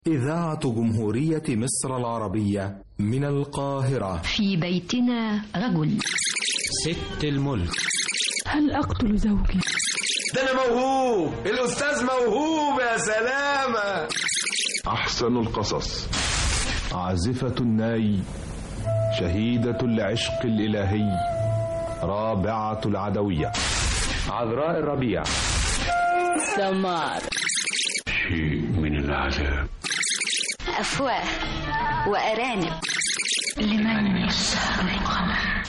إذاعة جمهورية مصر العربية من القاهرة في بيتنا رجل ست الملك هل أقتل زوجي؟ ده أنا موهوب الأستاذ موهوب يا سلامة أحسن القصص عازفة الناي شهيدة العشق الإلهي رابعة العدوية عذراء الربيع سمار شيء من العذاب أفواه وأرانب لمن يسهر القمر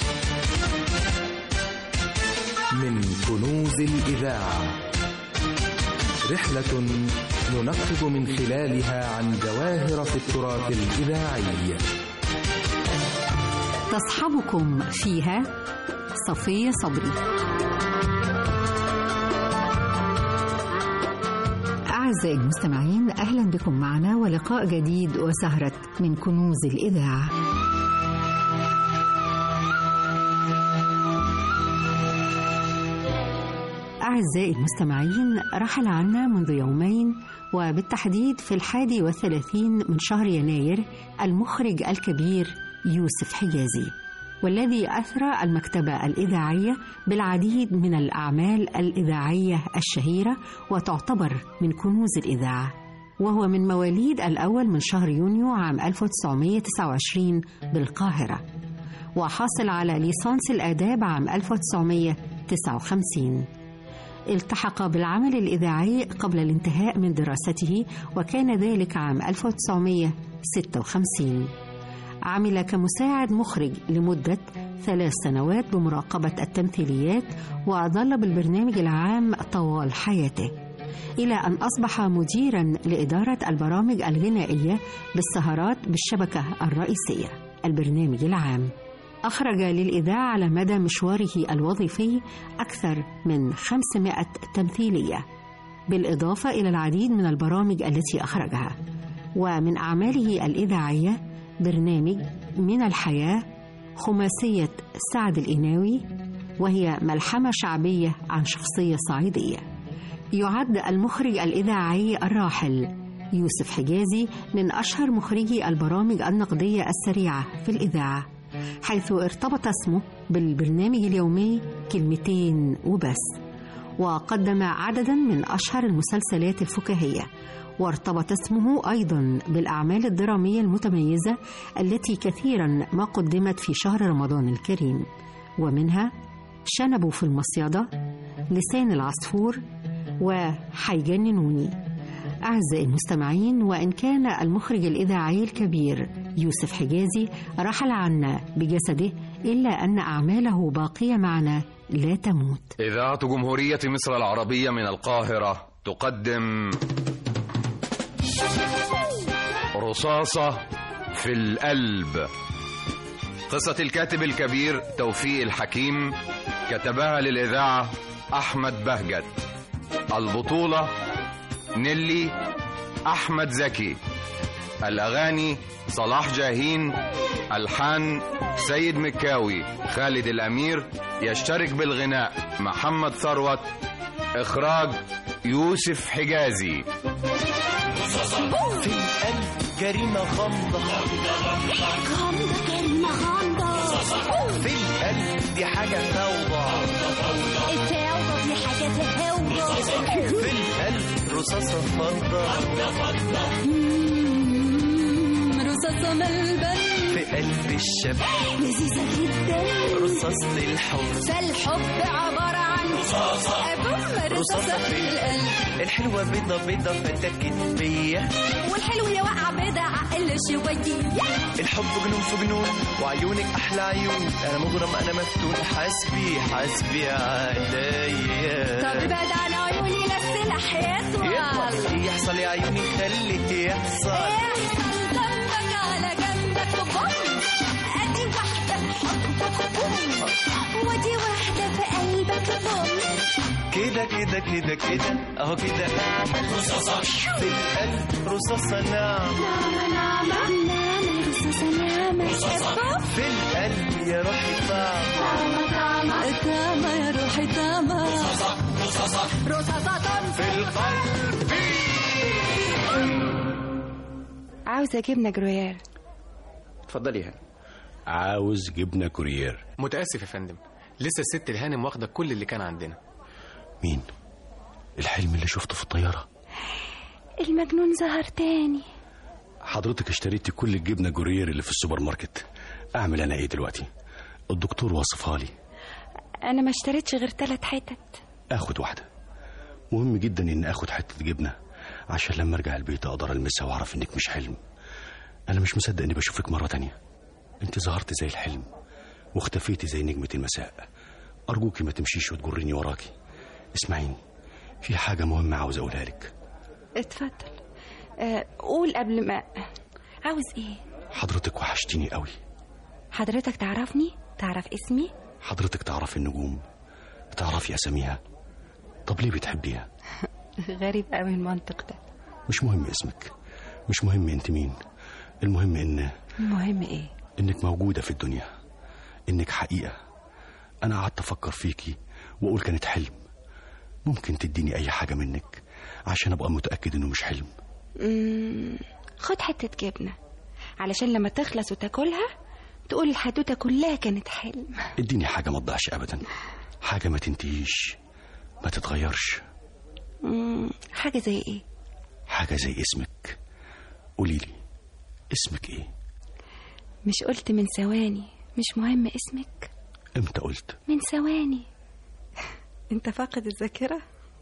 من كنوز الإذاعة رحلة ننقب من خلالها عن جواهر في التراث الإذاعي تصحبكم فيها صفية صبري أعزائي المستمعين أهلا بكم معنا ولقاء جديد وسهرة من كنوز الإذاعة أعزائي المستمعين رحل عنا منذ يومين وبالتحديد في الحادي والثلاثين من شهر يناير المخرج الكبير يوسف حجازي والذي أثرى المكتبة الإذاعية بالعديد من الأعمال الإذاعية الشهيرة وتعتبر من كنوز الإذاعة وهو من مواليد الأول من شهر يونيو عام 1929 بالقاهرة وحاصل على ليسانس الآداب عام 1959 التحق بالعمل الإذاعي قبل الانتهاء من دراسته وكان ذلك عام 1956 عمل كمساعد مخرج لمدة ثلاث سنوات بمراقبة التمثيليات وظل بالبرنامج العام طوال حياته إلى أن أصبح مديرا لإدارة البرامج الغنائية بالسهرات بالشبكة الرئيسية البرنامج العام أخرج للإذاعة على مدى مشواره الوظيفي أكثر من 500 تمثيلية بالإضافة إلى العديد من البرامج التي أخرجها ومن أعماله الإذاعية برنامج من الحياة خماسية سعد الإناوي وهي ملحمة شعبية عن شخصية صعيدية يعد المخرج الإذاعي الراحل يوسف حجازي من أشهر مخرجي البرامج النقدية السريعة في الإذاعة حيث ارتبط اسمه بالبرنامج اليومي كلمتين وبس وقدم عددا من أشهر المسلسلات الفكاهية وارتبط اسمه أيضا بالأعمال الدرامية المتميزة التي كثيرا ما قدمت في شهر رمضان الكريم ومنها شنبوا في المصيدة لسان العصفور وحيجننوني أعزائي المستمعين وإن كان المخرج الإذاعي الكبير يوسف حجازي رحل عنا بجسده إلا أن أعماله باقية معنا لا تموت إذاعة جمهورية مصر العربية من القاهرة تقدم رصاصة في القلب قصة الكاتب الكبير توفيق الحكيم كتبها للإذاعة أحمد بهجت البطولة نيلي أحمد زكي الأغاني صلاح جاهين ألحان سيد مكاوي خالد الأمير يشترك بالغناء محمد ثروت إخراج يوسف حجازي في القلب جريمة غامضة غامضة جريمة غامضة في القلب دي حاجة فوضى الفوضى دي حاجة تهوى في القلب رصاصة فضة رصاصة ملبن في قلب الشاب لذيذة جدا رصاصة الحب فالحب عبارة عن رصاصة رصاصة في القلب الحلوة بيضة بيضة فتكت بيا والحلو يا واقعة بيضة عقل شوية الحب جنون في جنون وعيونك أحلى عيون أنا مغرم أنا مفتون حسبي حسبي عليا طب ابعد عن عيوني لا السلاح يطول يطول يحصل يا عيوني خليك يحصل يحصل ذنبك على جنبك بوم ادي واحدة في حبك بوم ودي واحدة في قلبك بوم كده كده كده كده اهو كده رصاصة في القلب رصاصة نعم نعمة نعمة نعمة رصاصة نعمة رصاصة في القلب يا روحي طعم طعمة طعمة طعمة يا روحي طعمة رصاصة رصاصة رصاصة في القلب عاوزة جبنة جروير اتفضلي يا هانم عاوز جبنة كورير متاسف يا فندم لسه الست الهانم واخده كل اللي كان عندنا مين الحلم اللي شفته في الطيارة المجنون ظهر تاني حضرتك اشتريتي كل الجبنة جورير اللي في السوبر ماركت اعمل انا ايه دلوقتي الدكتور وصفها لي أنا ما اشتريتش غير تلات حتت اخد واحدة مهم جدا ان اخد حتة جبنة عشان لما ارجع البيت اقدر المسها واعرف انك مش حلم انا مش مصدق اني بشوفك مرة تانية انت ظهرت زي الحلم واختفيتي زي نجمة المساء ارجوكي ما تمشيش وتجريني وراكي اسمعيني في حاجة مهمة عاوز اقولها لك اتفضل أه قول قبل ما عاوز ايه حضرتك وحشتيني قوي حضرتك تعرفني تعرف اسمي حضرتك تعرفي النجوم تعرفي اساميها طب ليه بتحبيها غريب قوي المنطق ده مش مهم اسمك مش مهم انت مين المهم ان المهم ايه انك موجودة في الدنيا انك حقيقة انا قعدت افكر فيكي واقول كانت حلم ممكن تديني اي حاجة منك عشان ابقى متأكد انه مش حلم مم، خد حتة جبنة علشان لما تخلص وتاكلها تقول الحدوتة كلها كانت حلم اديني حاجة ما تضيعش ابدا حاجة ما تنتهيش ما تتغيرش مم، حاجة زي ايه حاجة زي اسمك قولي لي اسمك ايه مش قلت من ثواني مش مهم اسمك امتى قلت من ثواني انت فاقد الذاكرة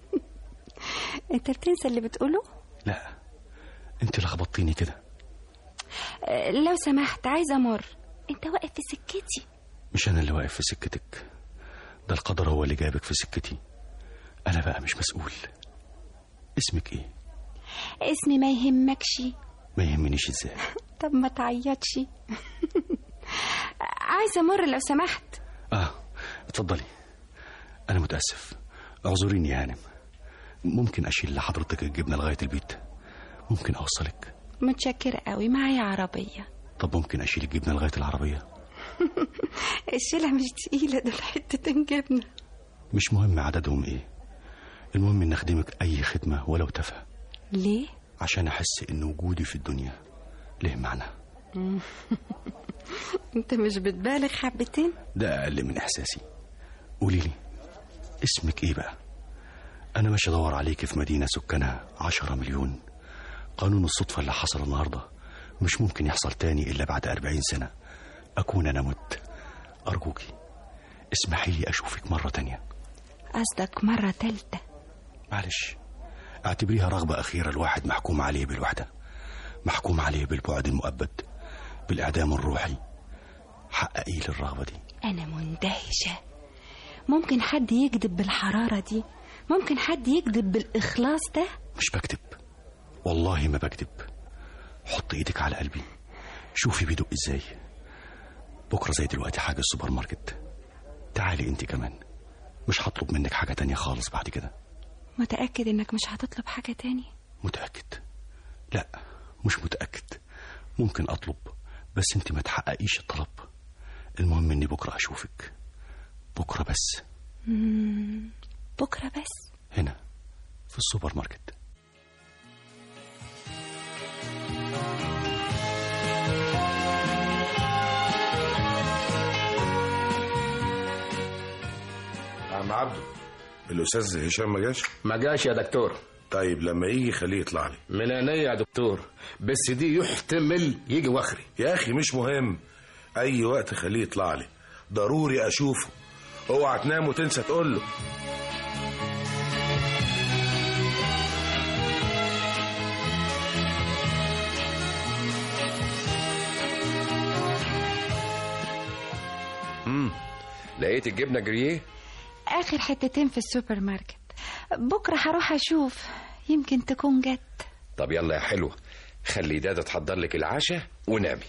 انت بتنسى اللي بتقوله لا انت لخبطتيني كده أه، لو سمحت عايزة امر انت واقف في سكتي مش انا اللي واقف في سكتك ده القدر هو اللي جايبك في سكتي انا بقى مش مسؤول اسمك ايه اسمي ما يهمكش ما يهمنيش ازاي طب ما تعيطش عايزة امر لو سمحت اه اتفضلي انا متاسف اعذريني يا هانم ممكن اشيل لحضرتك الجبنه لغايه البيت ممكن اوصلك متشكرة قوي معايا عربية طب ممكن اشيل الجبنه لغايه العربيه الشيلة مش تقيلة دول حتتين جبنة مش مهم عددهم ايه المهم ان اخدمك اي خدمه ولو تافهه ليه؟ عشان احس ان وجودي في الدنيا له معنى انت مش بتبالغ حبتين ده اقل من احساسي قولي لي اسمك ايه بقى انا ماشي ادور عليك في مدينه سكانها عشرة مليون قانون الصدفه اللي حصل النهارده مش ممكن يحصل تاني الا بعد أربعين سنه اكون انا مت ارجوكي اسمحي لي اشوفك مره تانية قصدك مرة تالتة معلش اعتبريها رغبه اخيره الواحد محكوم عليه بالوحده محكوم عليه بالبعد المؤبد بالاعدام الروحي حققي لي الرغبه دي أنا مندهشة ممكن حد يكذب بالحرارة دي ممكن حد يكذب بالإخلاص ده مش بكذب والله ما بكذب حط ايدك على قلبي شوفي بيدق ازاي بكره زي دلوقتي حاجه السوبر ماركت تعالي انت كمان مش هطلب منك حاجه تانية خالص بعد كده متأكد إنك مش هتطلب حاجة تاني متاكد لا مش متاكد ممكن اطلب بس انت ما تحققيش الطلب المهم اني بكره اشوفك بكره بس مم، بكرة بس هنا في السوبر ماركت عم عبده الاستاذ هشام ما جاش ما جاش يا دكتور طيب لما يجي خليه يطلع لي من عينيا يا دكتور بس دي يحتمل يجي وخري يا اخي مش مهم اي وقت خليه يطلع لي ضروري اشوفه اوعى تنام وتنسى تقول له امم لقيت الجبنه جريه آخر حتتين في السوبر ماركت بكرة هروح أشوف يمكن تكون جت طب يلا يا حلوه خلي دادا تحضر لك العشاء ونامي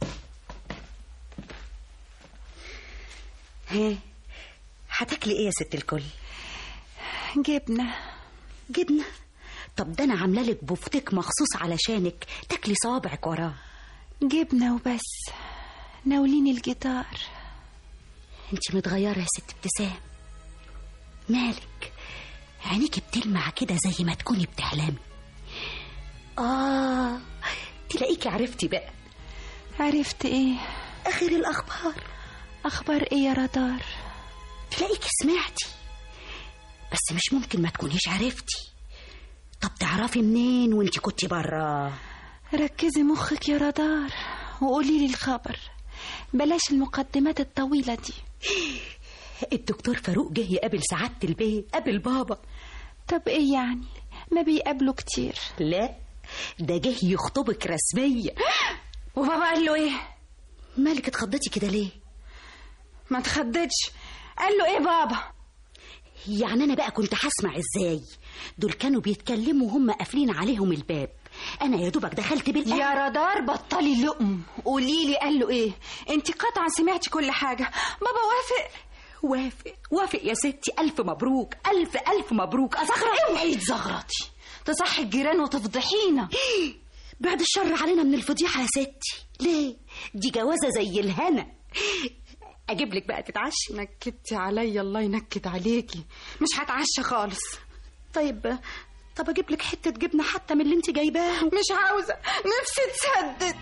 ها هتاكلي ايه يا ست الكل جبنة جبنة طب ده انا عامله لك بفتيك مخصوص علشانك تاكلي صوابعك وراه جبنة وبس ناوليني الجيتار انت متغيره يا ست ابتسام مالك عينيكي بتلمع كده زي ما تكوني بتحلمي اه تلاقيكي عرفتي بقى عرفت ايه اخر الاخبار اخبار ايه يا رادار تلاقيكي سمعتي بس مش ممكن ما تكونيش عرفتي طب تعرفي منين وانت كنتي برا ركزي مخك يا رادار وقولي لي الخبر بلاش المقدمات الطويلة دي الدكتور فاروق جه يقابل سعادة البيه قابل بابا طب ايه يعني ما بيقابلوا كتير لا ده جه يخطبك رسميا وبابا قال له ايه مالك اتخضيتي كده ليه ما اتخضتش قال له ايه بابا يعني انا بقى كنت هسمع ازاي دول كانوا بيتكلموا وهم قافلين عليهم الباب انا يا دوبك دخلت بالقلب يا رادار بطلي لقم قولي لي قال له ايه انت قطعا سمعتي كل حاجه بابا وافق وافق وافق يا ستي الف مبروك الف الف مبروك ازغرط اوعي تزغرطي تصحي الجيران وتفضحينا بعد الشر علينا من الفضيحه يا ستي ليه دي جوازه زي الهنا اجيب لك بقى تتعشي نكدتي عليا الله ينكد عليكي مش هتعشى خالص طيب طب اجيب لك حته جبنه حتى من اللي انت جايباها مش عاوزه نفسي تسدد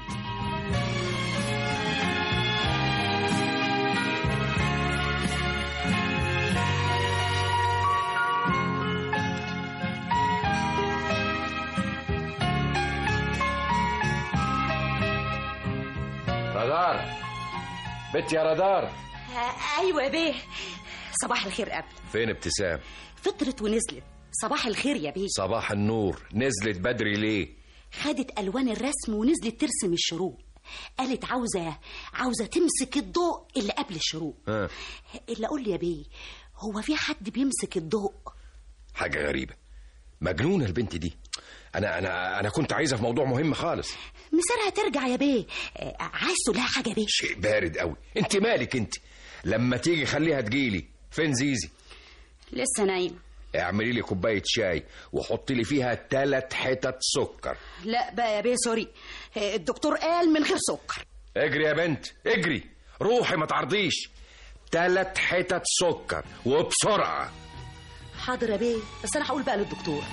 رادار بنت يا رادار آه ايوه يا بيه صباح الخير قبل فين ابتسام فطرت ونزلت صباح الخير يا بيه صباح النور نزلت بدري ليه خدت الوان الرسم ونزلت ترسم الشروق قالت عاوزه عاوزه تمسك الضوء اللي قبل الشروق ها اللي اقول لي يا بيه هو في حد بيمسك الضوء حاجه غريبه مجنونه البنت دي انا انا انا كنت عايزها في موضوع مهم خالص مصيرها ترجع يا بيه آه، عايز تقول لها حاجه يا بيه شيء بارد قوي انت مالك انت لما تيجي خليها تجيلي فين زيزي لسه نايمه اعملي لي كوبايه شاي وحطي لي فيها ثلاث حتت سكر لا بقى يا بيه سوري آه، الدكتور قال من غير سكر اجري يا بنت اجري روحي ما تعرضيش ثلاث حتت سكر وبسرعه حاضر يا بيه بس انا هقول بقى للدكتور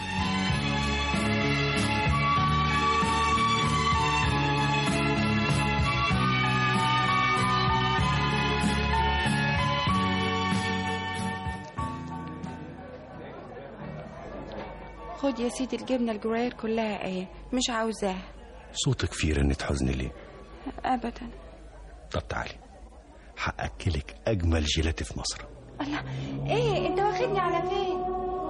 خد يا سيدي الجبنه الجراير كلها ايه مش عاوزاها صوتك فيه رنة حزن ليه ابدا طب تعالي هأكلك أجمل جيلاتي في مصر الله ايه انت واخدني على فين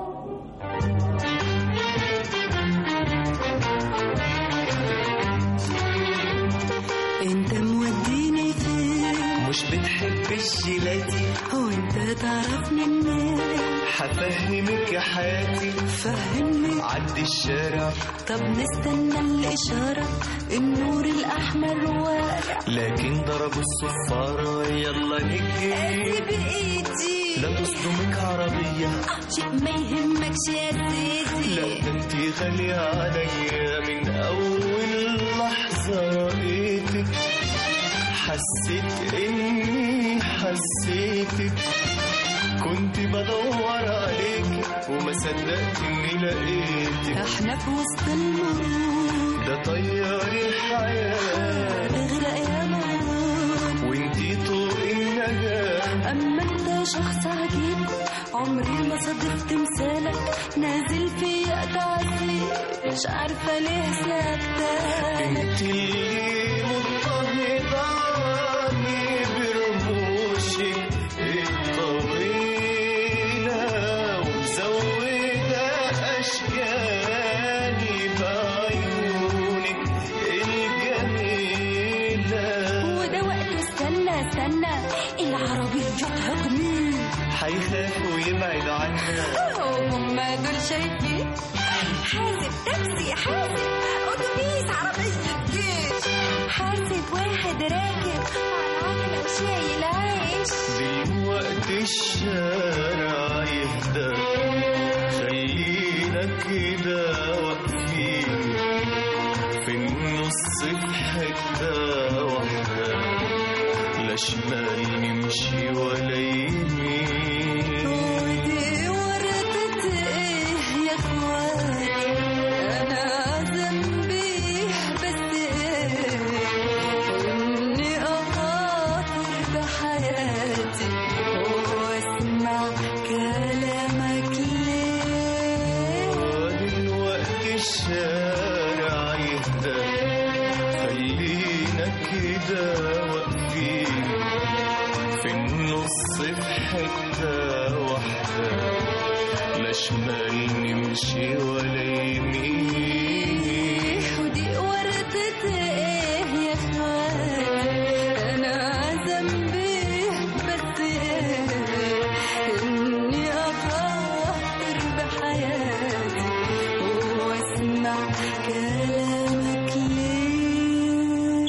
انت موديني فين مش بتحب الجيلاتي هو انت تعرفني منين هفهمك يا حياتي فهمني عدي الشارع طب نستنى الإشارة النور الأحمر واقع لكن ضربوا الصفارة يلا نجري بإيدي لا تصدمك عربية شيء ما يهمكش يا سيدي لا ده انتي غالية عليا من أول لحظة رأيتك حسيت إني حسيتك كنت بدور عليك وما صدقت إني لقيتك احنا في وسط المرور ده طيار الحياة اغرق يا مرور وانتي طوق النجاة أما أنت شخص عجيب عمري ما صدقت مثالك نازل في تعذيب مش عارفة ليه ساكتة انت اللي مضطهداني برموشك الطويلة ومزودة أشكالي بعيونك الجميلة وده وقت استنى استنى العربية تهجمي هيخاف ويبعد عنا هما دول شايفين حاسب تاكسي حاسب اتوبيس عربية جيش حاسب واحد راكب على عجلة وشايل عيش دلوقتي الشارع يهدى خلينا كده واقفين في النص في حتة واحدة لا شمال نمشي ولا يمين ودي ورطة ايه يا اخواتي انا ذنبي بس ايه خلينا كده واقفين في النص في حتة واحدة لا شمال نمشي ولا يمين ودي وردة ايه يا اخواتي انا ذنبي بس ايه اني اخاطر بحياتي واسمع كلامك ليه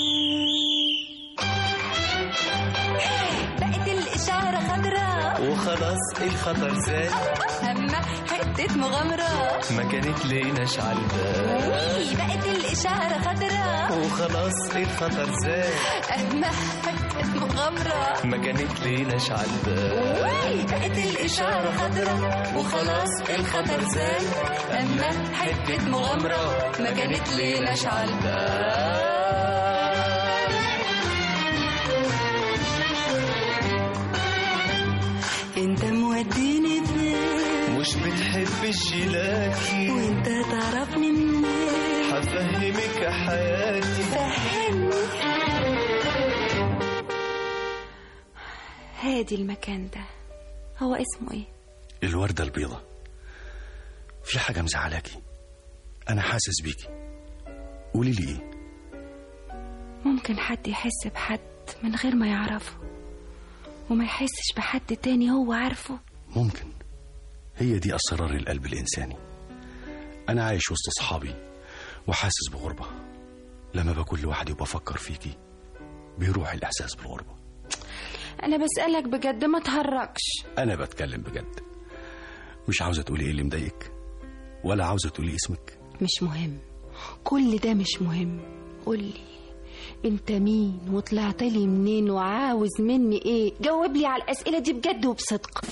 بقت الاشارة خضراء وخلاص الخطر زاد اما حتة مغامرة ما كانت ليناش عالبال وي بقت الاشارة خضراء وخلاص الخطر زاد اما حتة مغامرة ما كانت ليناش عالبال وي بقت الإشارة خضرا وخلاص الخطر زال أما حتة مغامرة ما كانت ليناش عالبال انت موديني فين مش بتحب الجيلاتي وانت تعرفني منين هفهمك حياتي فهمني هادي المكان ده هو اسمه ايه الوردة البيضة في حاجة مزعلاكي أنا حاسس بيكي قولي لي إيه ممكن حد يحس بحد من غير ما يعرفه وما يحسش بحد تاني هو عارفه ممكن هي دي أسرار القلب الإنساني أنا عايش وسط أصحابي وحاسس بغربة لما بكون لوحدي وبفكر فيكي بيروح الإحساس بالغربة انا بسألك بجد ما تهرجش أنا بتكلم بجد مش عاوزة تقولي إيه اللي مضايقك ولا عاوزة تقولي اسمك مش مهم كل ده مش مهم قولي انت مين وطلعت لي منين وعاوز مني ايه جاوب لي على الاسئله دي بجد وبصدق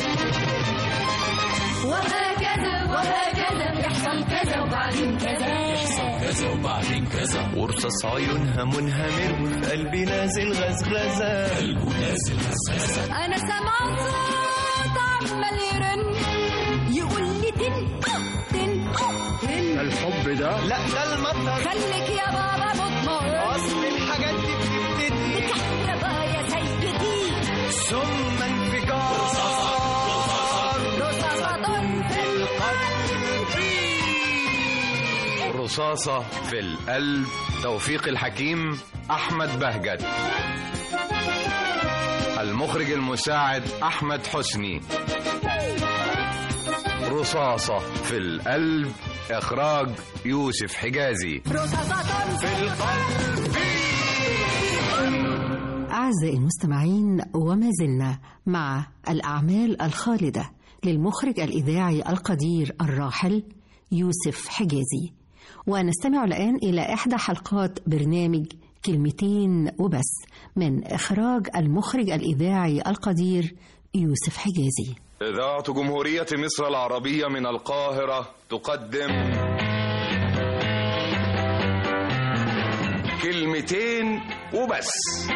وهكذا وهكذا يحصل كذا وبعدين كذا يحصل كذا وبعدين كذا ورصاص عيونها منهمر وفي قلبي نازل غزغزة قلبه نازل غزغزة انا سامعه صوت عمال يرن يقول لي تن تن تن الحب ده لا ده المطر خليك يا بابا مطمئن اصل الحاجات دي بتبتدي بكهربا يا سيدي ثم انفجار رصاصة في رصاصة في القلب توفيق الحكيم أحمد بهجت المخرج المساعد أحمد حسني رصاصة في القلب إخراج يوسف حجازي رصاصة في القلب أعزائي المستمعين وما زلنا مع الأعمال الخالدة للمخرج الإذاعي القدير الراحل يوسف حجازي ونستمع الآن إلى إحدى حلقات برنامج كلمتين وبس من إخراج المخرج الإذاعي القدير يوسف حجازي إذاعة جمهورية مصر العربية من القاهرة تقدم كلمتين وبس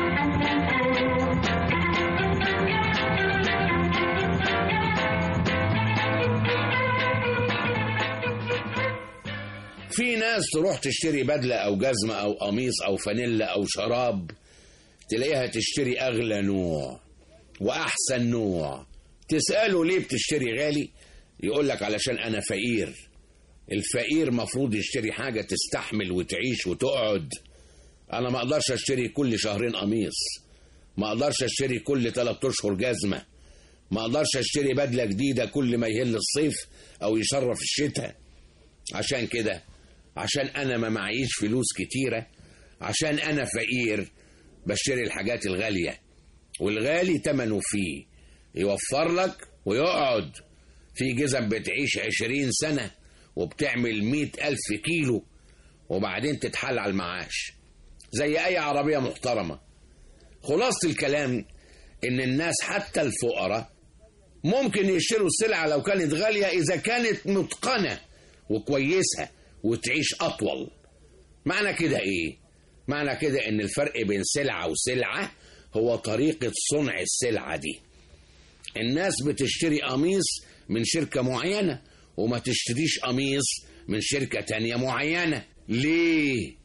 في ناس تروح تشتري بدلة أو جزمة أو قميص أو فانيلا أو شراب تلاقيها تشتري أغلى نوع وأحسن نوع تسأله ليه بتشتري غالي يقول لك علشان أنا فقير الفقير مفروض يشتري حاجة تستحمل وتعيش وتقعد أنا ما أقدرش أشتري كل شهرين قميص ما أقدرش أشتري كل ثلاث أشهر جزمة ما أقدرش أشتري بدلة جديدة كل ما يهل الصيف أو يشرف الشتاء عشان كده عشان أنا ما معيش فلوس كتيرة عشان أنا فقير بشتري الحاجات الغالية والغالي تمنه فيه يوفر لك ويقعد في جزم بتعيش عشرين سنة وبتعمل مئة ألف كيلو وبعدين تتحل على المعاش زي أي عربية محترمة خلاصة الكلام إن الناس حتى الفقراء ممكن يشتروا السلعة لو كانت غالية إذا كانت متقنة وكويسة وتعيش أطول معنى كده إيه؟ معنى كده إن الفرق بين سلعة وسلعة هو طريقة صنع السلعة دي الناس بتشتري قميص من شركة معينة وما تشتريش قميص من شركة تانية معينة ليه؟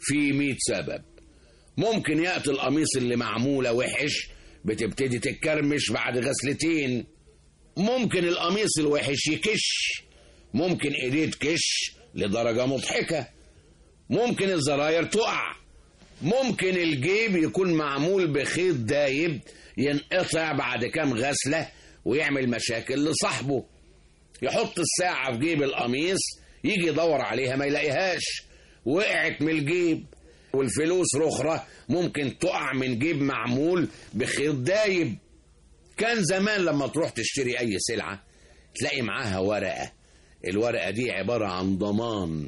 في مئة سبب ممكن يأتي القميص اللي معمولة وحش بتبتدي تتكرمش بعد غسلتين ممكن القميص الوحش يكش ممكن ايديه تكش لدرجة مضحكة ممكن الزراير تقع ممكن الجيب يكون معمول بخيط دايب ينقطع بعد كام غسلة ويعمل مشاكل لصاحبه يحط الساعة في جيب القميص يجي يدور عليها ما يلاقيهاش وقعت من الجيب والفلوس رخرة ممكن تقع من جيب معمول بخيط دايب كان زمان لما تروح تشتري أي سلعة تلاقي معاها ورقة الورقة دي عبارة عن ضمان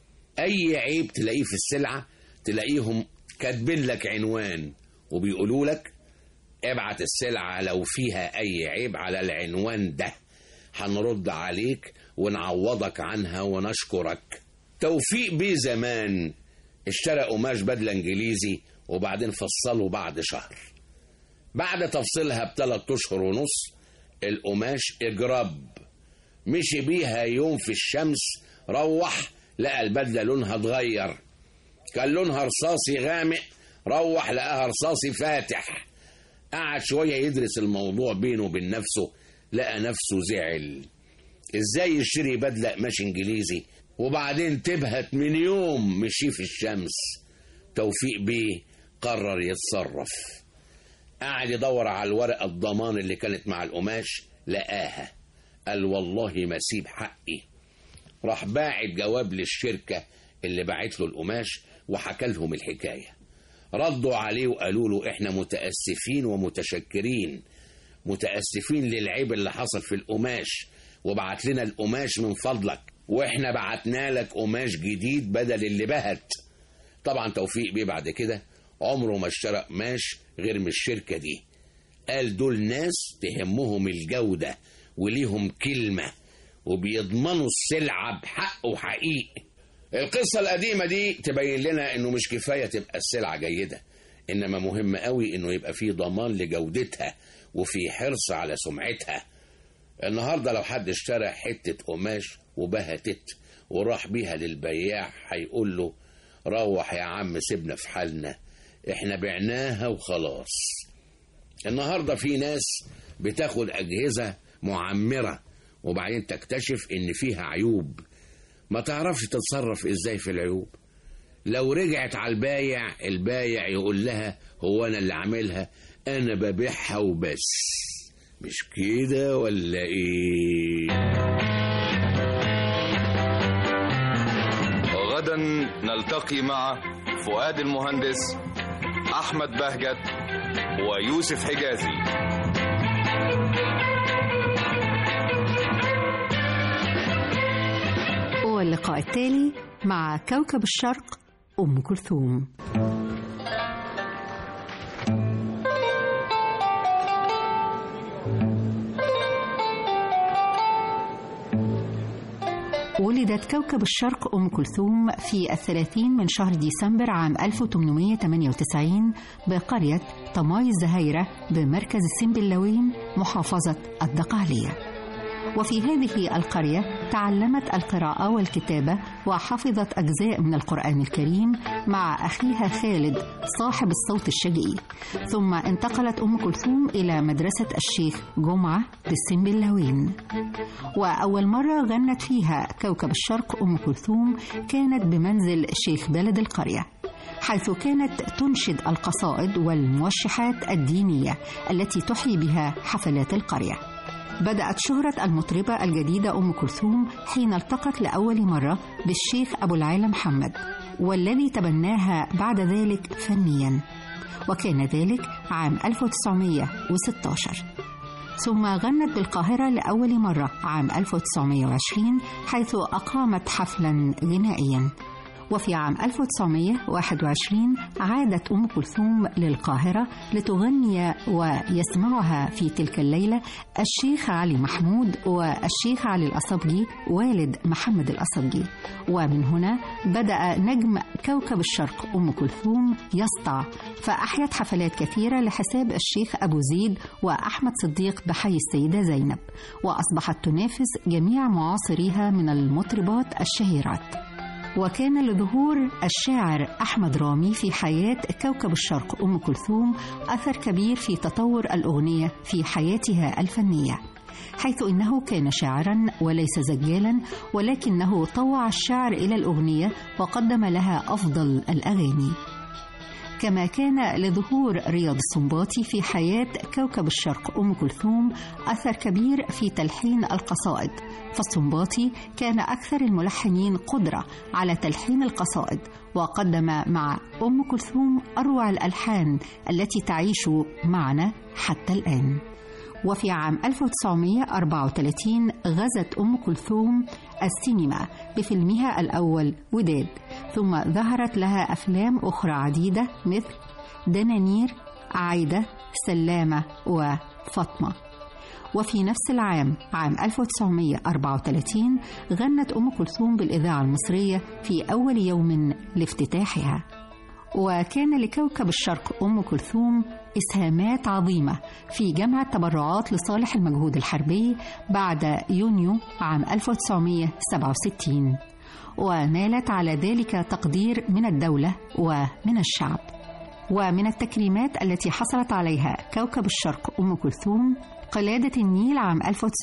أي عيب تلاقيه في السلعة تلاقيهم كاتبين لك عنوان وبيقولوا لك ابعت السلعة لو فيها أي عيب على العنوان ده هنرد عليك ونعوضك عنها ونشكرك توفيق بيه زمان اشترى قماش بدلة انجليزي وبعدين فصله بعد شهر بعد تفصيلها بثلاث اشهر ونص القماش اجرب مشي بيها يوم في الشمس روح لقى البدلة لونها اتغير كان لونها رصاصي غامق روح لقاها رصاصي فاتح قعد شوية يدرس الموضوع بينه وبين نفسه لقى نفسه زعل ازاي يشتري بدلة قماش انجليزي وبعدين تبهت من يوم مشي في الشمس توفيق بيه قرر يتصرف قعد يدور على الورقة الضمان اللي كانت مع القماش لقاها قال والله ما سيب حقي راح باعت جواب للشركة اللي باعت له القماش وحكى لهم الحكاية ردوا عليه وقالوا له احنا متأسفين ومتشكرين متأسفين للعيب اللي حصل في القماش وبعت لنا القماش من فضلك واحنا بعتنا لك قماش جديد بدل اللي بهت طبعا توفيق بيه بعد كده عمره ما اشترى قماش غير من الشركة دي قال دول ناس تهمهم الجودة وليهم كلمة وبيضمنوا السلعة بحق وحقيق القصة القديمة دي تبين لنا انه مش كفاية تبقى السلعة جيدة انما مهم قوي انه يبقى في ضمان لجودتها وفي حرص على سمعتها النهاردة لو حد اشترى حتة قماش وبهتت وراح بيها للبياع هيقول له روح يا عم سيبنا في حالنا احنا بعناها وخلاص النهاردة في ناس بتاخد أجهزة معمرة وبعدين تكتشف إن فيها عيوب ما تعرفش تتصرف إزاي في العيوب لو رجعت على البايع البايع يقول لها هو أنا اللي عاملها أنا ببيعها وبس مش كده ولا إيه غدا نلتقي مع فؤاد المهندس أحمد بهجت ويوسف حجازي واللقاء التالي مع كوكب الشرق أم كلثوم ولدت كوكب الشرق أم كلثوم في الثلاثين من شهر ديسمبر عام 1898 بقرية طماي الزهيرة بمركز السنبلاوين محافظة الدقهلية وفي هذه القرية تعلمت القراءة والكتابة وحفظت أجزاء من القرآن الكريم مع أخيها خالد صاحب الصوت الشجئي ثم انتقلت أم كلثوم إلى مدرسة الشيخ جمعة بالسنبلاوين وأول مرة غنت فيها كوكب الشرق أم كلثوم كانت بمنزل شيخ بلد القرية حيث كانت تنشد القصائد والموشحات الدينية التي تحيي بها حفلات القرية بدأت شهرة المطربة الجديدة أم كلثوم حين التقت لأول مرة بالشيخ أبو العالى محمد والذي تبناها بعد ذلك فنيا وكان ذلك عام 1916 ثم غنت بالقاهرة لأول مرة عام 1920 حيث أقامت حفلا غنائيا وفي عام 1921 عادت أم كلثوم للقاهرة لتغني ويسمعها في تلك الليلة الشيخ علي محمود والشيخ علي الأصبجي والد محمد الأصبجي ومن هنا بدأ نجم كوكب الشرق أم كلثوم يسطع فأحيت حفلات كثيرة لحساب الشيخ أبو زيد وأحمد صديق بحي السيدة زينب وأصبحت تنافس جميع معاصريها من المطربات الشهيرات وكان لظهور الشاعر أحمد رامي في حياة كوكب الشرق أم كلثوم أثر كبير في تطور الأغنية في حياتها الفنية حيث إنه كان شاعرا وليس زجالا ولكنه طوع الشعر إلى الأغنية وقدم لها أفضل الأغاني كما كان لظهور رياض السنباطي في حياة كوكب الشرق أم كلثوم أثر كبير في تلحين القصائد فالسنباطي كان أكثر الملحنين قدرة على تلحين القصائد وقدم مع أم كلثوم أروع الألحان التي تعيش معنا حتى الآن وفي عام 1934 غزت أم كلثوم السينما بفيلمها الأول وداد ثم ظهرت لها أفلام أخرى عديدة مثل دنانير عايدة سلامة وفاطمة وفي نفس العام عام 1934 غنت أم كلثوم بالإذاعة المصرية في أول يوم لافتتاحها وكان لكوكب الشرق أم كلثوم إسهامات عظيمة في جمع التبرعات لصالح المجهود الحربي بعد يونيو عام 1967 ونالت على ذلك تقدير من الدولة ومن الشعب ومن التكريمات التي حصلت عليها كوكب الشرق أم كلثوم قلادة النيل عام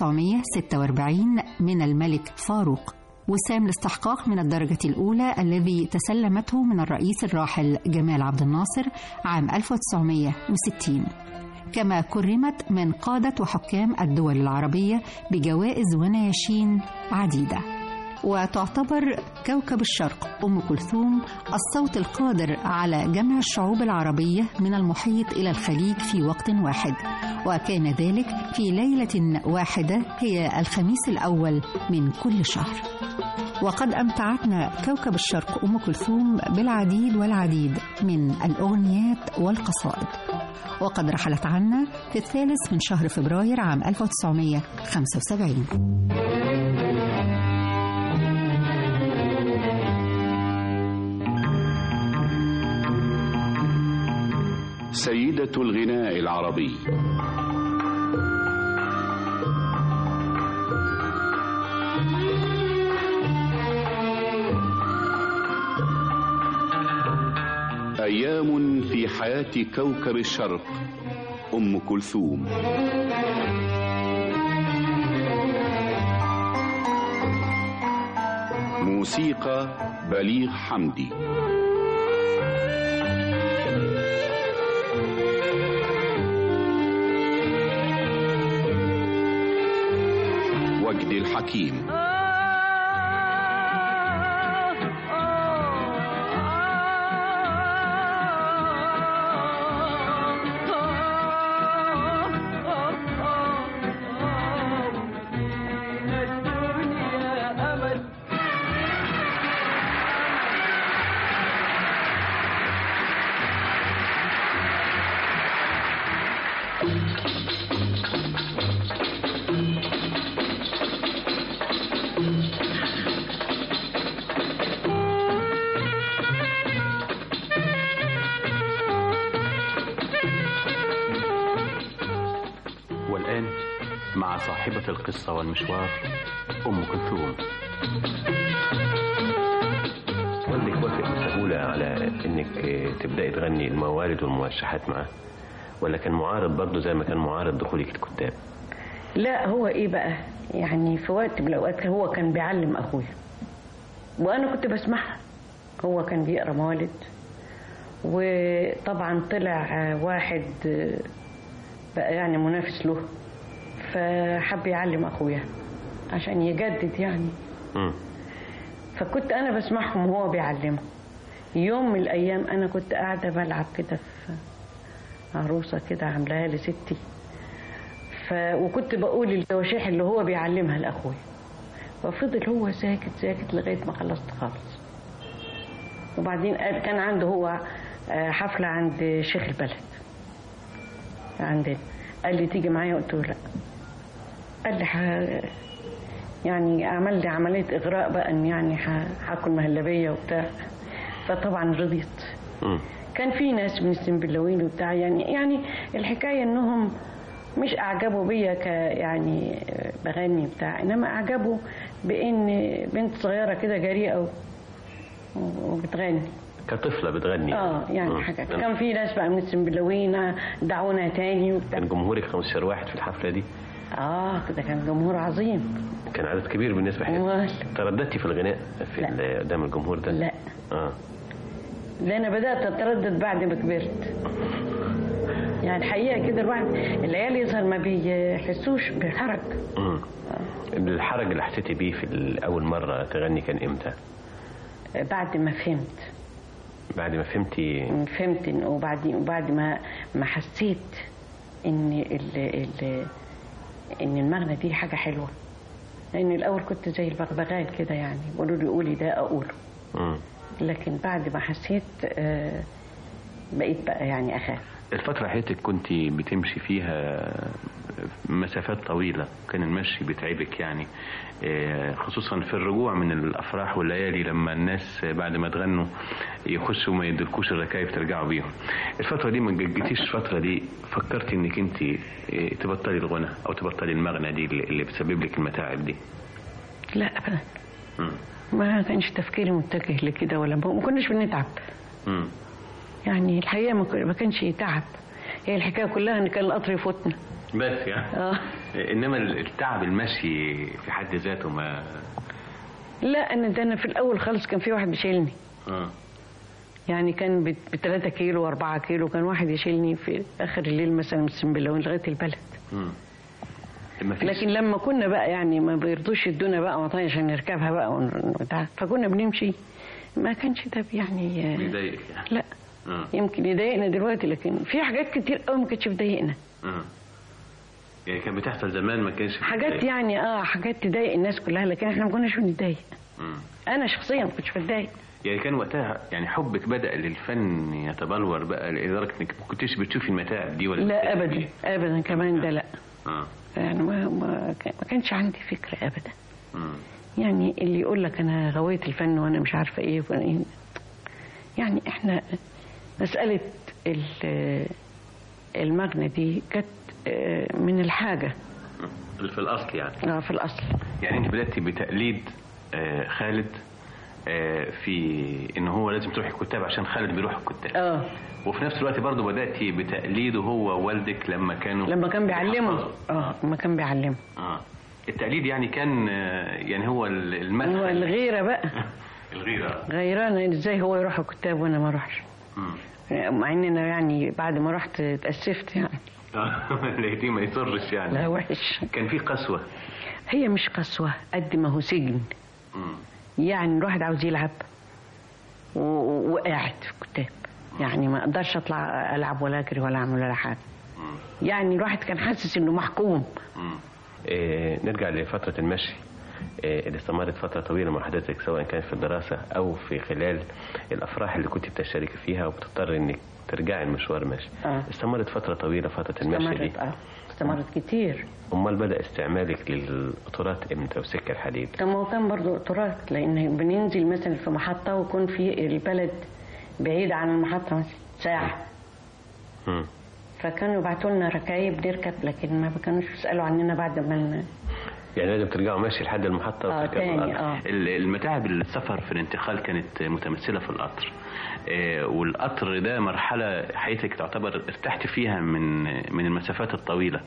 1946 من الملك فاروق وسام الاستحقاق من الدرجة الأولى الذي تسلمته من الرئيس الراحل جمال عبد الناصر عام 1960 كما كرمت من قادة وحكام الدول العربية بجوائز ونياشين عديدة وتعتبر كوكب الشرق أم كلثوم الصوت القادر على جمع الشعوب العربية من المحيط إلى الخليج في وقت واحد وكان ذلك في ليلة واحدة هي الخميس الأول من كل شهر وقد أمتعتنا كوكب الشرق أم كلثوم بالعديد والعديد من الأغنيات والقصائد وقد رحلت عنا في الثالث من شهر فبراير عام 1975 سيدة الغناء العربي أيام في حياة كوكب الشرق أم كلثوم موسيقى بليغ حمدي وجدي الحكيم والآن مع صاحبة القصة والمشوار أم كلثوم والدك وافق بسهولة على انك تبدأي تغني الموارد والموشحات معاه ولا كان معارض برضه زي ما كان معارض دخولك الكتاب لا هو ايه بقى يعني في وقت من الاوقات هو كان بيعلم اخويا وانا كنت بسمعها هو كان بيقرا موالد وطبعا طلع واحد بقى يعني منافس له فحب يعلم اخويا عشان يجدد يعني مم. فكنت انا بسمعهم وهو بيعلمه يوم من الايام انا كنت قاعده بلعب كده في عروسه كده عاملاها لي ستي ف... وكنت بقول التواشيح اللي هو بيعلمها لاخويا ففضل هو ساكت ساكت لغايه ما خلصت خالص وبعدين قال كان عنده هو آه، حفله عند شيخ البلد عندنا قال لي تيجي معايا قلت له لا قال لي ح... يعني عمل لي عمليه اغراء بقى ان يعني ح- هاكل مهلبيه وبتاع فطبعا رضيت كان في ناس من السنبلاوين وبتاع يعني يعني الحكايه انهم مش اعجبوا بيا ك يعني بغني بتاع انما اعجبوا بان بنت صغيره كده جريئه و- وبتغني كطفلة بتغني اه يعني مم. حاجات كان في ناس بقى من السنبلاوين دعونا تاني وبتاع كان جمهورك 15 واحد في الحفلة دي اه كده كان جمهور عظيم كان عدد كبير بالنسبة أمال. لك ترددتي في الغناء في ال- قدام الجمهور ده لا اه ده انا بدات اتردد بعد ما كبرت يعني الحقيقه كده الواحد العيال يظهر ما بيحسوش بحرج مم. الحرج اللي حسيتي بيه في أول مرة تغني كان إمتى؟ بعد ما فهمت بعد ما فهمتي فهمت إن- وبعد وبعد ما ما حسيت ان ال ال ان المغنى دي حاجه حلوه لان الاول كنت زي البغبغان كده يعني بيقولوا لي قولي ده اقوله مم. لكن بعد ما حسيت آه، بقيت بقى يعني اخاف الفترة حياتك كنت بتمشي فيها مسافات طويلة كان المشي بيتعبك يعني آه، خصوصا في الرجوع من الأفراح والليالي لما الناس بعد ما تغنوا يخشوا ما يدركوش الركايب ترجعوا بيهم الفترة دي ما جيتيش الفترة دي فكرتي انك انت آه، تبطلي الغنى او تبطلي المغنى دي اللي اللي بتسبب لك المتاعب دي لا ابدا مم. ما كانش تفكيري متجه لكده ولا ما كناش بنتعب مم. يعني الحقيقه ما كن- ما كانش تعب هي الحكايه كلها ان كان القطر يفوتنا بس يعني اه انما التعب المشي في حد ذاته ما لا انا ده انا في الاول خالص كان في واحد بيشيلني اه يعني كان ب 3 كيلو و4 كيلو كان واحد يشيلني في اخر الليل مثلا من السنبلاوين لغايه البلد مم. ما فيش لكن لما كنا بقى يعني ما بيرضوش يدونا بقى مطايا عشان نركبها بقى ون- وبتاع فكنا بنمشي ما كانش ده يعني بيضايقك يعني لا اه يمكن يضايقنا دلوقتي لكن في حاجات كتير قوي ما كانتش بتضايقنا اه يعني كان بتحصل زمان ما كانش حاجات بتضايق. يعني اه حاجات تضايق الناس كلها لكن احنا ما كناش بنتضايق مم. انا شخصيا ما كنتش بتضايق يعني كان وقتها يعني حبك بدأ للفن يتبلور بقى لدرجة انك ما كنتيش بتشوفي المتاعب دي ولا لا بتحسي ابدا بيها؟ ابدا كمان ده لا اه يعني ما ما, كان- ما كانش عندي فكره ابدا مم. يعني اللي يقول لك انا غويت الفن وانا مش عارفه ايه وأنا إيه يعني احنا مساله ال- المغنى دي كانت آه، من الحاجه اللي في الأصل يعني اه في الاصل يعني انت بدأتي بتقليد آه خالد آه في ان هو لازم تروح الكتاب عشان خالد بيروح الكتاب اه وفي نفس الوقت برضه بدأتي بتقليده هو ووالدك لما كانوا لما كان بيعلمه اه لما كان بيعلمه اه التقليد يعني كان آه يعني هو ال- المدخل هو الغيره بقى الغيرة غيران ازاي هو يروح الكتاب وانا ما اروحش مم. مع ان انا يعني بعد ما رحت اتاسفت يعني لقيتيه ما يضرش يعني لا وحش كان في قسوة هي مش قسوه قد ما هو سجن مم. يعني الواحد عاوز يلعب و- و- وقاعد في الكتاب يعني ما اقدرش اطلع العب ولا اجري ولا اعمل ولا حاجه يعني الواحد كان حاسس انه محكوم آه نرجع لفترة المشي آه اللي استمرت فترة طويلة مع حضرتك سواء كانت في الدراسة أو في خلال الأفراح اللي كنت بتشاركي فيها وبتضطر إنك ترجعي المشوار مشي اه استمرت فترة طويلة فترة المشي دي استمرت اه استمرت كتير أمال بدأ استعمالك للقطارات إمتى وسكة الحديد طب ما هو كان برضه قطارات لان بننزل مثلا في محطه ويكون في البلد بعيد عن المحطه مثلا ساعه مم. فكانوا يبعتوا لنا ركايب نركب لكن ما كانوش يسالوا عننا بعد ما ن- يعني لازم ترجعوا ماشي لحد المحطة آه، وتركبوا تاني، القطر. آه. ال- المتاعب السفر في الانتقال كانت متمثلة في القطر آه، والقطر ده مرحلة حياتك تعتبر ارتحت فيها من من المسافات الطويلة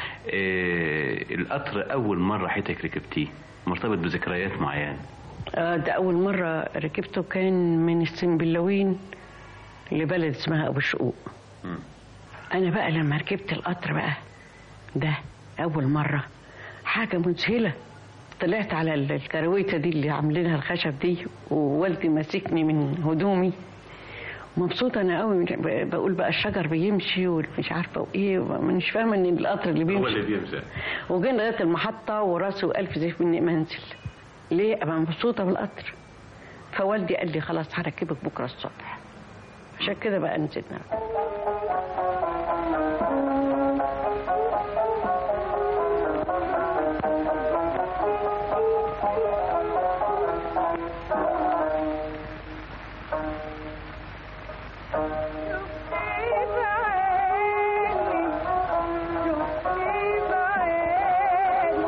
آه، القطر أول مرة حياتك ركبتيه مرتبط بذكريات معينة آه، ده أول مرة ركبته كان من السنبلاوين لبلد اسمها أبو الشقوق مم. أنا بقى لما ركبت القطر بقى ده أول مرة حاجة مذهلة طلعت على ال- الكرويتة دي اللي عاملينها الخشب دي ووالدي ماسكني من هدومي مبسوطة أنا قوي ب- بقول بقى الشجر بيمشي ومش عارفة وإيه مش فاهمة إن القطر اللي بيمشي هو اللي بيمشي وجينا لغايه المحطه وراسه ألف زيت مني ما انزل ليه ابقى مبسوطه بالقطر فوالدي قال لي خلاص هركبك بكره الصبح عشان كده بقى نزلنا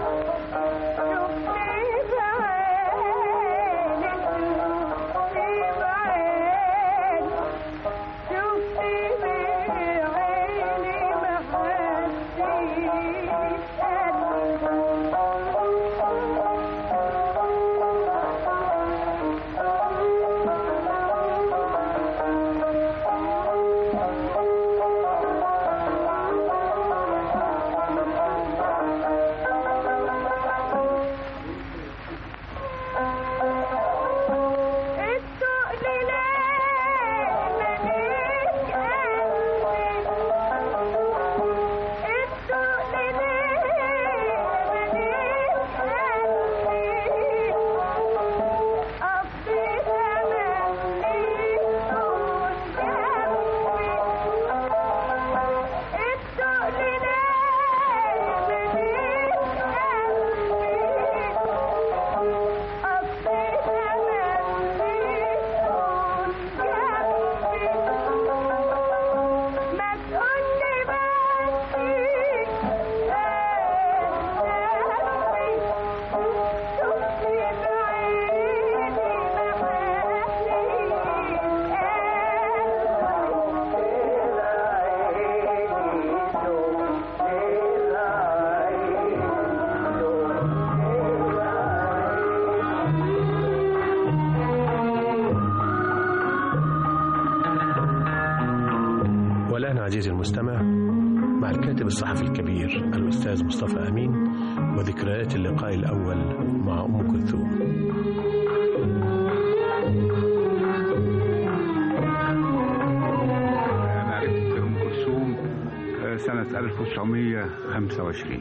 Thank you. والآن عزيزي المستمع مع الكاتب الصحفي الكبير الأستاذ مصطفى أمين وذكريات اللقاء الأول مع أم كلثوم أنا عرفت أم كلثوم آه، سنة 1925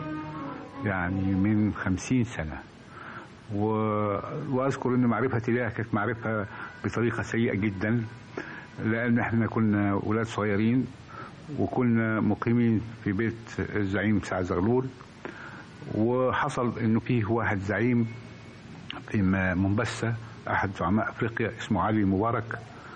يعني من 50 سنة و... وأذكر أن معرفتي لها كانت معرفة بطريقة سيئة جدا لأن احنا كنا ولاد صغيرين وكنا مقيمين في بيت الزعيم سعد زغلول وحصل انه فيه واحد زعيم في م- منبسة احد زعماء افريقيا اسمه علي مبارك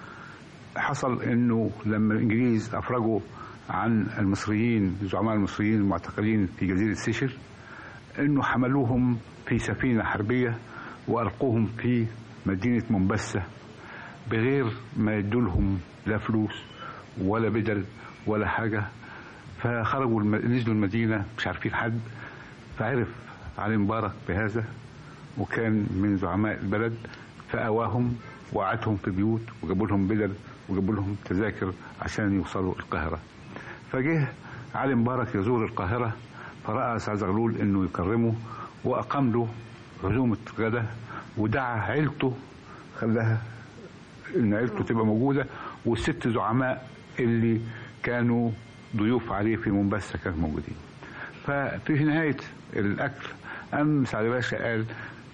حصل انه لما الانجليز افرجوا عن المصريين الزعماء المصريين المعتقلين في جزيرة سيشل انه حملوهم في سفينة حربية والقوهم في مدينة منبسة بغير ما يدولهم لا فلوس ولا بدل ولا حاجة فخرجوا الم... نزلوا المدينة مش عارفين حد فعرف علي مبارك بهذا وكان من زعماء البلد فأواهم وقعدهم في بيوت وجابوا لهم بدل وجابوا لهم تذاكر عشان يوصلوا القاهرة فجه علي مبارك يزور القاهرة فرأى سعد زغلول انه يكرمه وأقام له عزومة غدا ودعا عيلته خلاها ان عيلته تبقى موجودة والست زعماء اللي كانوا ضيوف عليه في منبسة كانوا موجودين ففي نهاية الأكل أم سعد باشا قال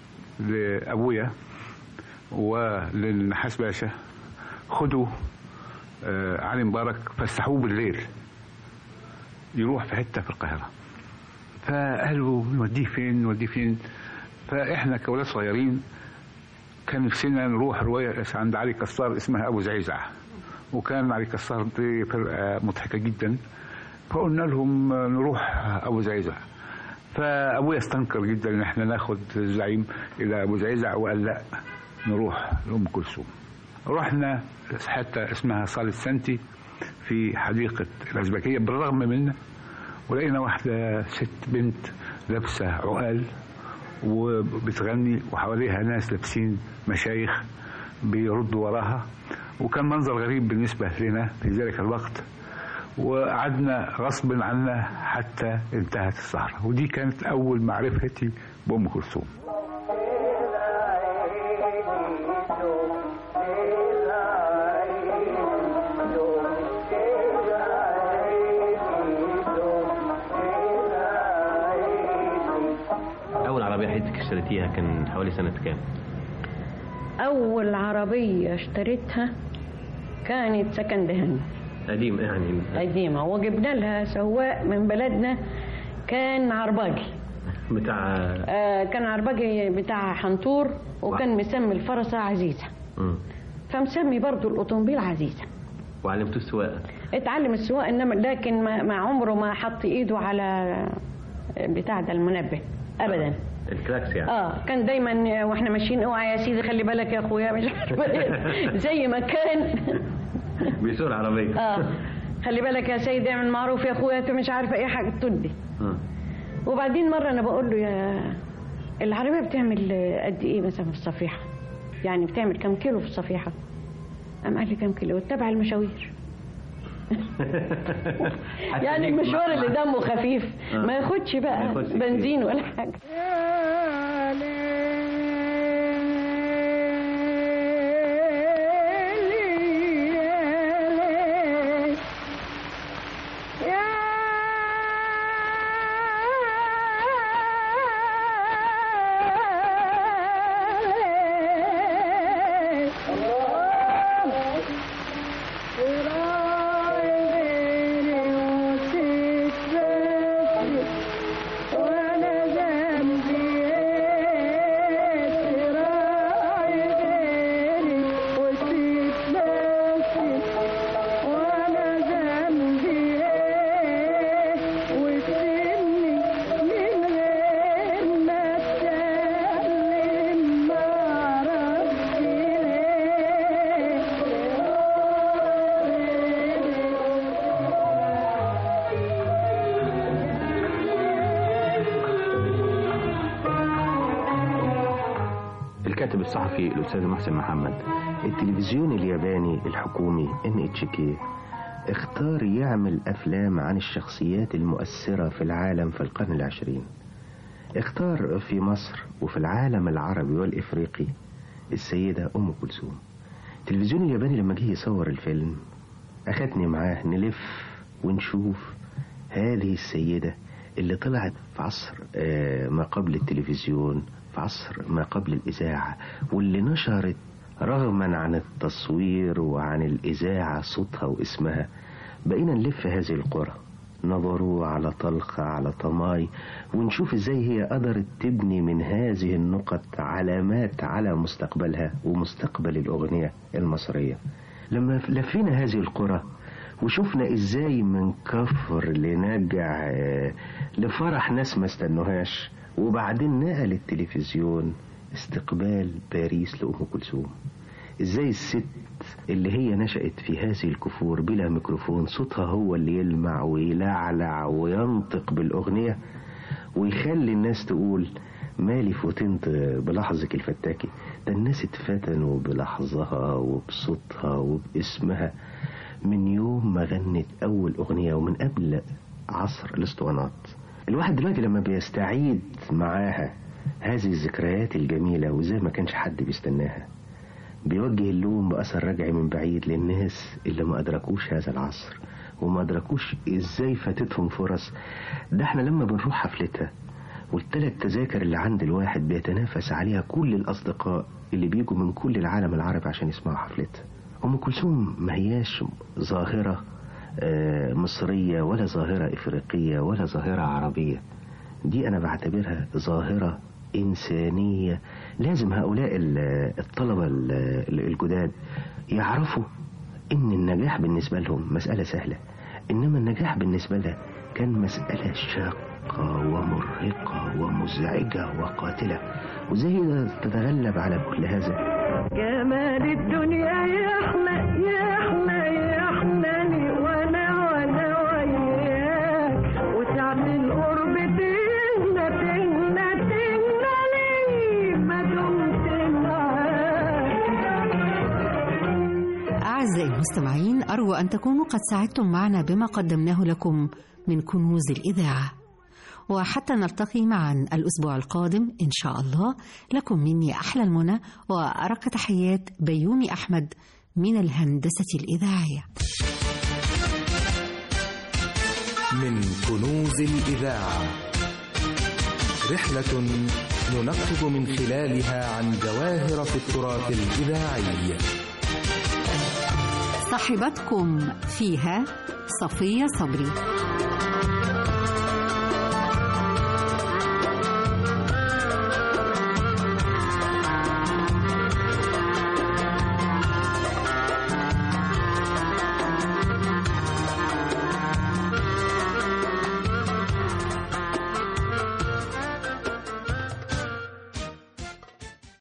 لأبويا وللنحاس باشا خدوا آه، علي مبارك فسحوه بالليل يروح في حتة في القاهرة فقالوا نوديه فين نوديه فين فإحنا كأولاد صغيرين كان نفسنا نروح رواية عند علي كسار اسمها أبو زعيزع وكان علي كسار دي فرقة مضحكة جدا فقلنا لهم نروح أبو زعيزع فأبويا استنكر جدا إن احنا ناخد الزعيم إلى أبو زعيزع وقال لا نروح لأم كلثوم رحنا حتى اسمها صالة سنتي في حديقة الأزبكية بالرغم منا ولقينا واحدة ست بنت لابسة عقال وبتغني وحواليها ناس لابسين مشايخ بيردوا وراها وكان منظر غريب بالنسبة لنا في ذلك الوقت وقعدنا غصب عنا حتى انتهت السهرة ودي كانت أول معرفتي بأم كلثوم أول عربية حضرتك اشتريتيها كان حوالي سنة كام؟ أول عربية اشتريتها كانت سكند هاند قديم يعني قديمة وجبنا لها سواق من بلدنا كان عرباجي بتاع آه كان عرباجي بتاع حنطور وكان مسمي الفرسة عزيزة مم. فمسمي برضو الأوتوموبيل عزيزة وعلمتوه السواقة اتعلم السواقة إنما لكن ما, ما عمره ما حط إيده على بتاع ده المنبه أبدا الكلاكس يعني اه كان دايما واحنا ماشيين اوعى يا سيدي خلي بالك يا اخويا مش عارفه إيه. زي ما كان بيسوق العربية اه خلي بالك يا سيدي اعمل معروف يا اخويا انت مش عارفه ايه حاجه تدي مم. وبعدين مره انا بقول له يا العربيه بتعمل قد ايه مثلا في الصفيحه يعني بتعمل كم كيلو في الصفيحه قام قال لي كم كيلو تبع المشاوير يعني المشوار اللي دمه خفيف ما ياخدش بقى ما ياخدش بنزين ولا حاجه الكاتب الصحفي الأستاذ محسن محمد التلفزيون الياباني الحكومي ان اتش كي اختار يعمل أفلام عن الشخصيات المؤثرة في العالم في القرن العشرين اختار في مصر وفي العالم العربي والإفريقي السيدة أم كلثوم التلفزيون الياباني لما جه يصور الفيلم أخدني معاه نلف ونشوف هذه السيدة اللي طلعت في عصر آه، ما قبل التلفزيون في عصر ما قبل الإذاعة واللي نشرت رغما عن التصوير وعن الإذاعة صوتها واسمها بقينا نلف هذه القرى نظروا على طلخة على طماي ونشوف ازاي هي قدرت تبني من هذه النقط علامات على مستقبلها ومستقبل الأغنية المصرية لما لفينا هذه القرى وشفنا ازاي من كفر لنجع آه، لفرح ناس ما استنوهاش وبعدين نقل التلفزيون استقبال باريس لأم كلثوم ازاي الست اللي هي نشأت في هذه الكفور بلا ميكروفون صوتها هو اللي يلمع ويلعلع وينطق بالأغنية ويخلي الناس تقول مالي فوتنت بلحظك الفتاكي ده الناس اتفتنوا بلحظها وبصوتها وباسمها من يوم ما غنت أول أغنية ومن قبل عصر الاسطوانات الواحد دلوقتي لما بيستعيد معاها هذه الذكريات الجميلة وزي ما كانش حد بيستناها بيوجه اللوم بأثر رجعي من بعيد للناس اللي ما أدركوش هذا العصر وما أدركوش إزاي فاتتهم فرص ده احنا لما بنروح حفلتها والتلات تذاكر اللي عند الواحد بيتنافس عليها كل الأصدقاء اللي بيجوا من كل العالم العربي عشان يسمعوا حفلتها أم كلثوم ما هياش ظاهرة آه، مصرية ولا ظاهرة إفريقية ولا ظاهرة عربية دي أنا بعتبرها ظاهرة إنسانية لازم هؤلاء ال- الطلبة ال- الجداد يعرفوا إن النجاح بالنسبة لهم مسألة سهلة إنما النجاح بالنسبة لها كان مسألة شاقة ومرهقة ومزعجة وقاتلة وزي تتغلب على كل هذا جمال الدنيا يا احنا يا احنا يا احناني وانا وانا وياك وساعة القرب تهنا تهنا تهنا ليه ما دمت معاك أعزائي المستمعين أرجو أن تكونوا قد ساعدتم معنا بما قدمناه لكم من كنوز الإذاعة وحتى نلتقي معا الأسبوع القادم إن شاء الله لكم مني أحلى المنى وأرق تحيات بيومي أحمد من الهندسة الإذاعية من كنوز الإذاعة رحلة ننقب من خلالها عن جواهر في التراث الإذاعي صاحبتكم فيها صفية صبري